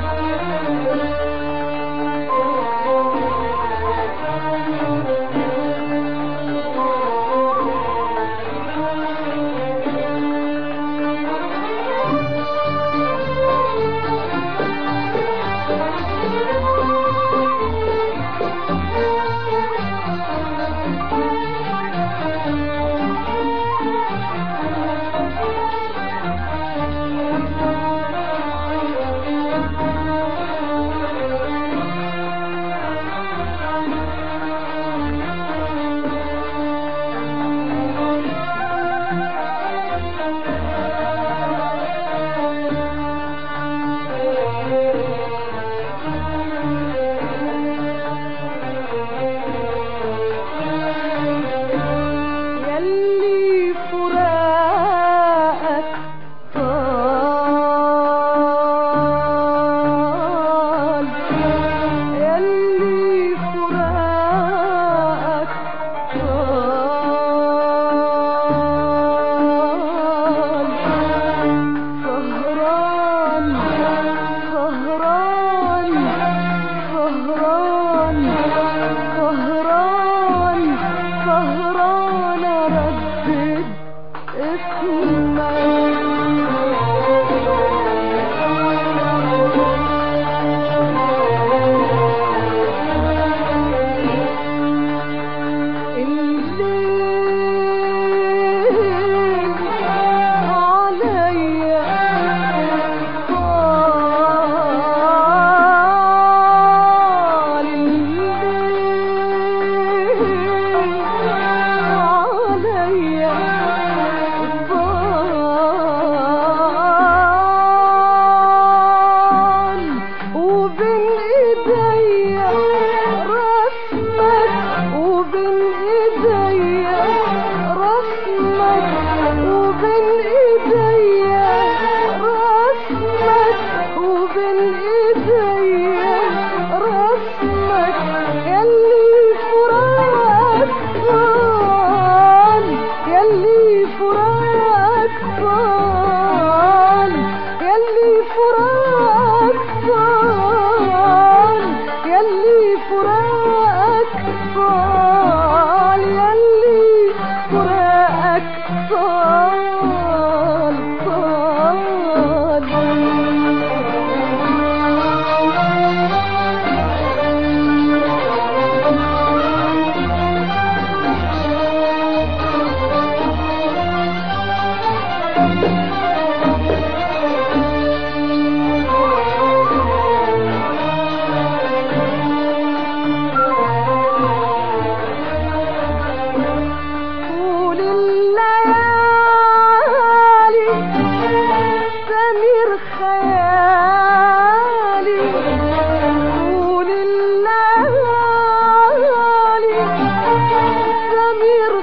يلي فراقك طال يلي فراقك طال سهران سهران سهران سهران سهران ردد اسمك الليل عليا طال الليل عليا طال وبين ايديا رسمك وبين ايديا رسمك وبين ايديا رسمك وبين ايديا رسمك يلي فراق طال يلي فراق طال يلي فراق طال يلي فراق طال يلي فراقك طال طول الليالي سمير خيالي طول الليالي سمير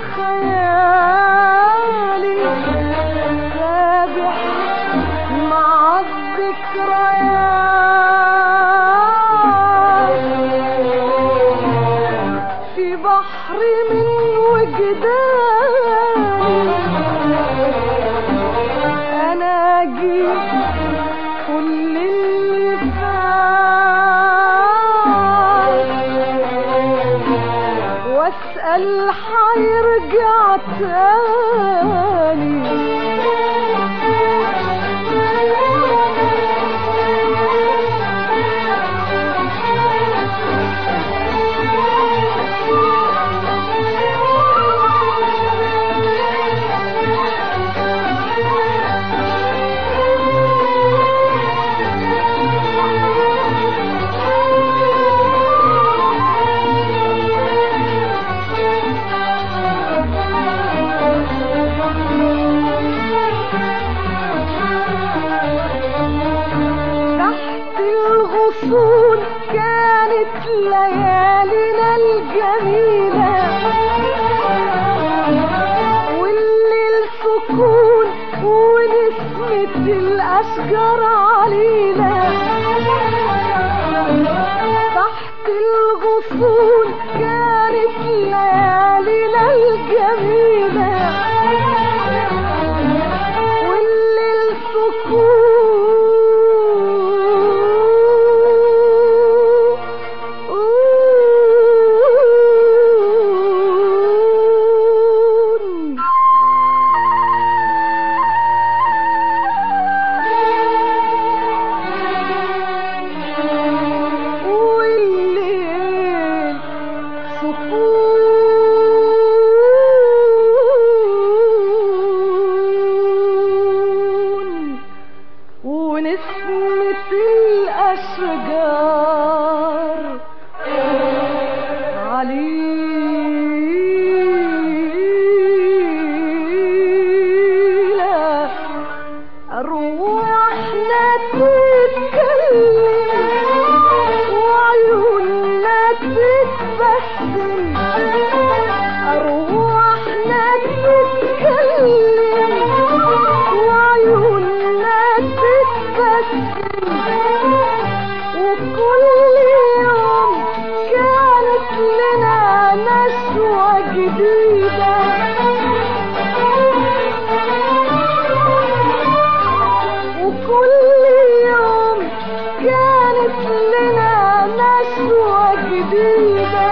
خيالي سابح مع الذكريات في بحر من وجداني انا جيت كل اللي فات واسال حيرجع تاني تحت الغصون كانت ليالينا الجميلة والليل سكون ونسمة الأشجار علينا تحت الغصون كانت ليالينا الجميلة والليل سكون الأشجار عليلة أرواحنا تتكلم وعيوننا تتبسم أرواحنا تتكلم وعيوننا تتبسم وكل يوم كانت لنا نشوة جديدة وكل يوم كانت لنا نشوة جديدة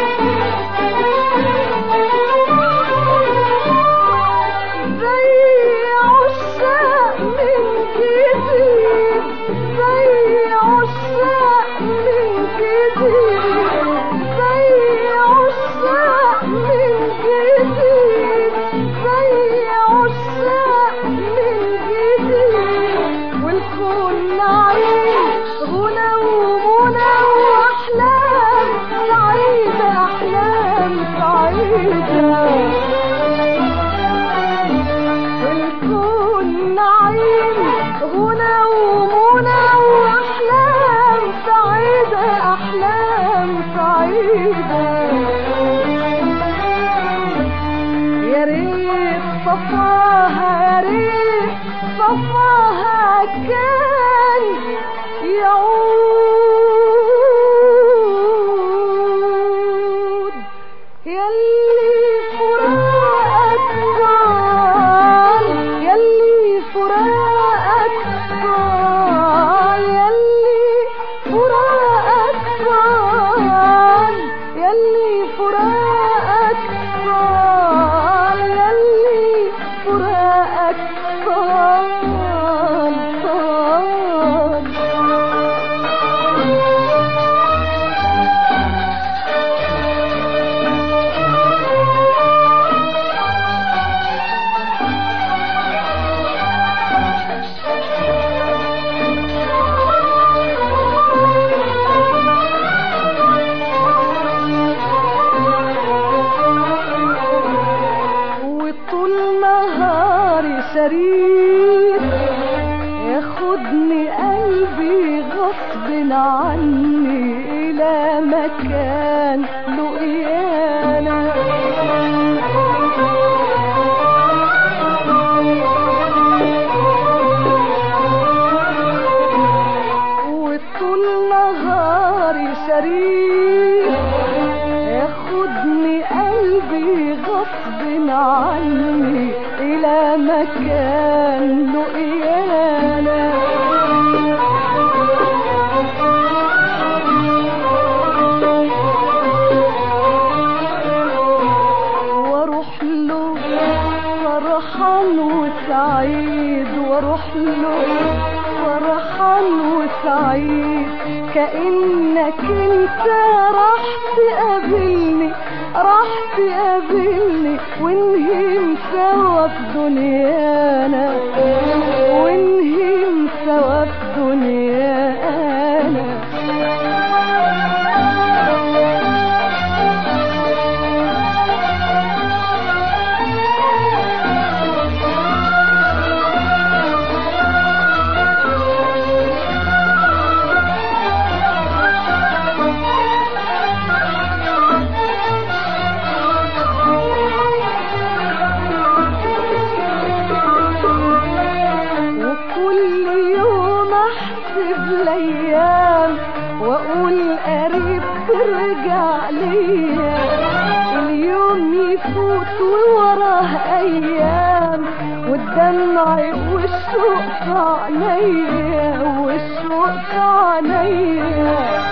زي عشاق من جديد زي عشاق من جديد زي عشاق من جديد زي عشاق من جديد والكون نعيش غنى ومنى واحلام سعيدة احلام سعيدة الكون نعيم غنى ومنى واحلام سعيدة احلام سعيدة يا ريت صفاها يا ريت صفاها كان يعود يلي فراقك طال يلي فراقك طال يلي فراقك طال يلي فراقك طال يلي فراقك طال طال وطول نهاري شريك ياخدني قلبي غصب عني إلى مكان لقيانا وطول نهاري شريك ياخدني قلبي غصب عني إلى مكان لقيانا واروح له فرحان وسعيد واروح له فرحان وسعيد كأنك انت راح تقابلني راح تقابلني ونهيم سوا في دنيانا ونهيم سوا في دنيانا وكل يوم احسب الايام واقول قريب ترجع ليا اليوم يفوت ووراه ايام والدمع والشوق في عينيا والشوق في عينيا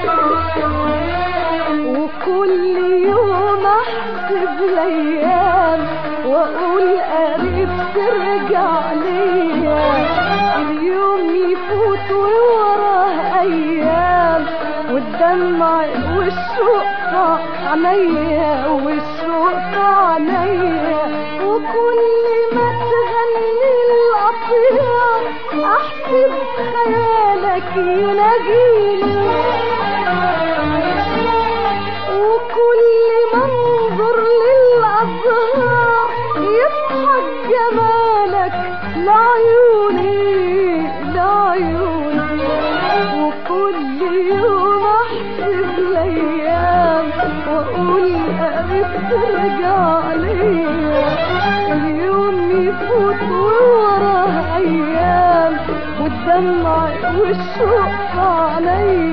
وكل يوم احسب الايام والدمع والشوق عينيا والشوق عينيا وكل ما تغني الأطيار أحسب خيالك يناجيني وكل منظر للأزهار يضحك جمالك لعيوني لعيوني وكل يوم احسب الايام واقول قريب ترجع ليا اليوم يفوت ووراه ايام والدمع والشوق عليا